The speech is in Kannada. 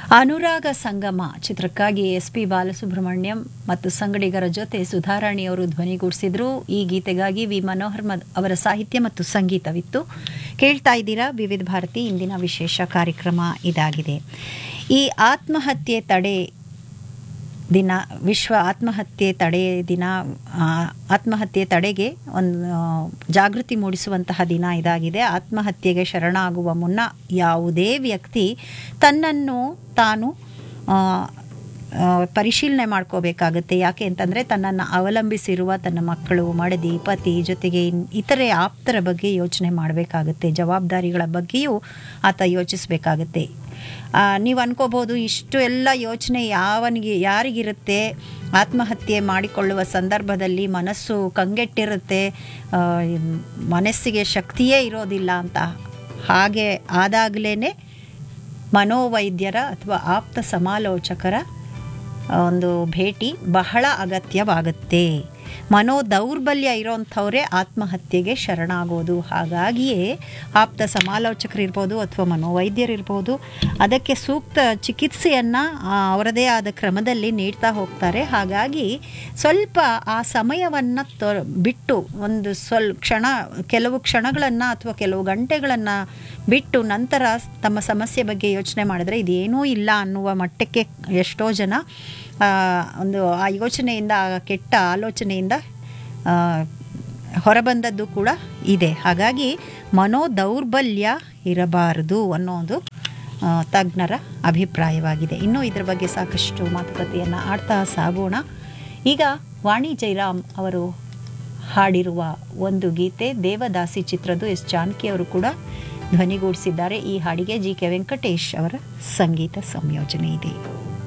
ಅನುರಾಗ ಸಂಗಮ ಚಿತ್ರಕ್ಕಾಗಿ ಎಸ್ ಪಿ ಬಾಲಸುಬ್ರಹ್ಮಣ್ಯಂ ಮತ್ತು ಸಂಗಡಿಗರ ಜೊತೆ ಸುಧಾರಾಣಿಯವರು ಧ್ವನಿಗೂಡಿಸಿದ್ರು ಈ ಗೀತೆಗಾಗಿ ವಿ ಮನೋಹರ್ ಮದ್ ಅವರ ಸಾಹಿತ್ಯ ಮತ್ತು ಸಂಗೀತವಿತ್ತು ಕೇಳ್ತಾ ಇದ್ದೀರಾ ವಿವಿಧ ಭಾರತಿ ಇಂದಿನ ವಿಶೇಷ ಕಾರ್ಯಕ್ರಮ ಇದಾಗಿದೆ ಈ ಆತ್ಮಹತ್ಯೆ ತಡೆ ದಿನ ವಿಶ್ವ ಆತ್ಮಹತ್ಯೆ ತಡೆ ದಿನ ಆ, ಆತ್ಮಹತ್ಯೆ ತಡೆಗೆ ಒಂದು ಆ, ಜಾಗೃತಿ ಮೂಡಿಸುವಂತಹ ದಿನ ಇದಾಗಿದೆ ಆತ್ಮಹತ್ಯೆಗೆ ಶರಣಾಗುವ ಮುನ್ನ ಯಾವುದೇ ವ್ಯಕ್ತಿ ತನ್ನನ್ನು ತಾನು ಆ, ಆ, ಪರಿಶೀಲನೆ ಮಾಡ್ಕೋಬೇಕಾಗುತ್ತೆ ಯಾಕೆ ಅಂತಂದರೆ ತನ್ನನ್ನು ಅವಲಂಬಿಸಿರುವ ತನ್ನ ಮಕ್ಕಳು ಮಡದಿ ಪತಿ ಜೊತೆಗೆ ಇನ್- ಇತರೆ ಆಪ್ತರ ಬಗ್ಗೆ ಯೋಚನೆ ಮಾಡಬೇಕಾಗುತ್ತೆ ಜವಾಬ್ದಾರಿಗಳ ಬಗ್ಗೆಯೂ ಆತ ಯೋಚಿಸಬೇಕಾಗುತ್ತೆ ನೀವು ಅನ್ಕೋಬೋದು ಇಷ್ಟು ಎಲ್ಲ ಯೋಚನೆ ಯಾವನಿಗೆ ಯಾರಿಗಿರುತ್ತೆ ಆತ್ಮಹತ್ಯೆ ಮಾಡಿಕೊಳ್ಳುವ ಸಂದರ್ಭದಲ್ಲಿ ಮನಸ್ಸು ಕಂಗೆಟ್ಟಿರುತ್ತೆ ಆ, ಮನಸ್ಸಿಗೆ ಶಕ್ತಿಯೇ ಇರೋದಿಲ್ಲ ಅಂತ ಹಾಗೆ ಆದಾಗಲೇ ಮನೋವೈದ್ಯರ ಅಥವಾ ಆಪ್ತ ಸಮಾಲೋಚಕರ ಒಂದು ಭೇಟಿ ಬಹಳ ಅಗತ್ಯವಾಗುತ್ತೆ ಮನೋ ದೌರ್ಬಲ್ಯ ಇರೋಂಥವರೇ ಆತ್ಮಹತ್ಯೆಗೆ ಶರಣಾಗೋದು ಹಾಗಾಗಿಯೇ ಆಪ್ತ ಸಮಾಲೋಚಕರಿರ್ಬೋದು ಅಥವಾ ಮನೋವೈದ್ಯರಿರ್ಬೋದು ಅದಕ್ಕೆ ಸೂಕ್ತ ಚಿಕಿತ್ಸೆಯನ್ನು ಅವರದೇ ಆದ ಕ್ರಮದಲ್ಲಿ ನೀಡ್ತಾ ಹೋಗ್ತಾರೆ ಹಾಗಾಗಿ ಸ್ವಲ್ಪ ಆ ಸಮಯವನ್ನು ತೊ ಬಿಟ್ಟು ಒಂದು ಸ್ವಲ್ ಕ್ಷಣ ಕೆಲವು ಕ್ಷಣಗಳನ್ನು ಅಥವಾ ಕೆಲವು ಗಂಟೆಗಳನ್ನು ಬಿಟ್ಟು ನಂತರ ತಮ್ಮ ಸಮಸ್ಯೆ ಬಗ್ಗೆ ಯೋಚನೆ ಮಾಡಿದ್ರೆ ಇದೇನೂ ಇಲ್ಲ ಅನ್ನುವ ಮಟ್ಟಕ್ಕೆ ಎಷ್ಟೋ ಜನ ಆ, ಒಂದು ಆ ಯೋಚನೆಯಿಂದ ಆ ಕೆಟ್ಟ ಆಲೋಚನೆಯಿಂದ ಆ, ಹೊರಬಂದದ್ದು ಕೂಡ ಇದೆ ಹಾಗಾಗಿ ಮನೋ ದೌರ್ಬಲ್ಯ ಇರಬಾರದು ಅನ್ನೋದು ಆ, ತಜ್ಞರ ಅಭಿಪ್ರಾಯವಾಗಿದೆ ಇನ್ನು ಇದರ ಬಗ್ಗೆ ಸಾಕಷ್ಟು ಮಾತುಕತೆಯನ್ನು ಆಡ್ತಾ ಸಾಗೋಣ ಈಗ ವಾಣಿ ಜೈರಾಮ್ ಅವರು ಹಾಡಿರುವ ಒಂದು ಗೀತೆ ದೇವದಾಸಿ ಚಿತ್ರದ್ದು ಎಸ್ ಜಾನಕಿ ಅವರು ಕೂಡ ಧ್ವನಿಗೂಡಿಸಿದ್ದಾರೆ ಈ ಹಾಡಿಗೆ ಜಿ ಕೆ ವೆಂಕಟೇಶ್ ಅವರ ಸಂಗೀತ ಸಂಯೋಜನೆ ಇದೆ